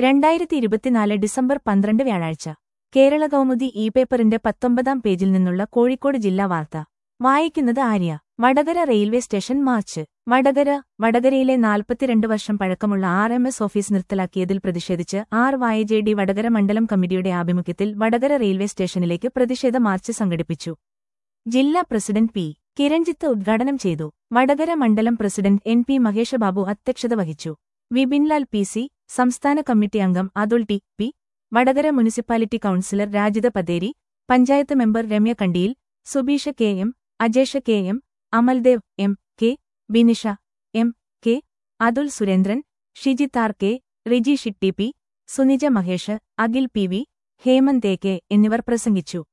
രണ്ടായിരത്തി ഇരുപത്തിനാല് ഡിസംബർ പന്ത്രണ്ട് വ്യാഴാഴ്ച കേരള കൗമുദി ഇ പേപ്പറിന്റെ പത്തൊമ്പതാം പേജിൽ നിന്നുള്ള കോഴിക്കോട് ജില്ലാ വാർത്ത വായിക്കുന്നത് Arya Vadakara railway station March Vadakara വടകരയിലെ നാൽപ്പത്തിരണ്ട് വർഷം പഴക്കമുള്ള ആർ എം എസ് ഓഫീസ് നിർത്തലാക്കിയതിൽ പ്രതിഷേധിച്ച് ആർ വായ ജെ ഡി വടകര മണ്ഡലം കമ്മിറ്റിയുടെ ആഭിമുഖ്യത്തിൽ വടകര റെയിൽവേ സ്റ്റേഷനിലേക്ക് പ്രതിഷേധ മാർച്ച് സംഘടിപ്പിച്ചു ജില്ലാ പ്രസിഡന്റ് പി കിരൺജിത്ത് ഉദ്ഘാടനം ചെയ്തു വടകര മണ്ഡലം പ്രസിഡന്റ് എൻ പി മഹേഷബാബു അധ്യക്ഷത വഹിച്ചു വിപിൻലാൽ പി സി സംസ്ഥാന കമ്മിറ്റി അംഗം Athul T P Vadakara municipality councillor Rajitha Patheri panchayat member Ramya Kandiyil Subeesha K M Ajesha K M Amaldev M K Binisha M K Athul Surendran Shijith R K Riji Shitti P Sunija Mahesh Akhil P V Hemanth A K എന്നിവർ പ്രസംഗിച്ചു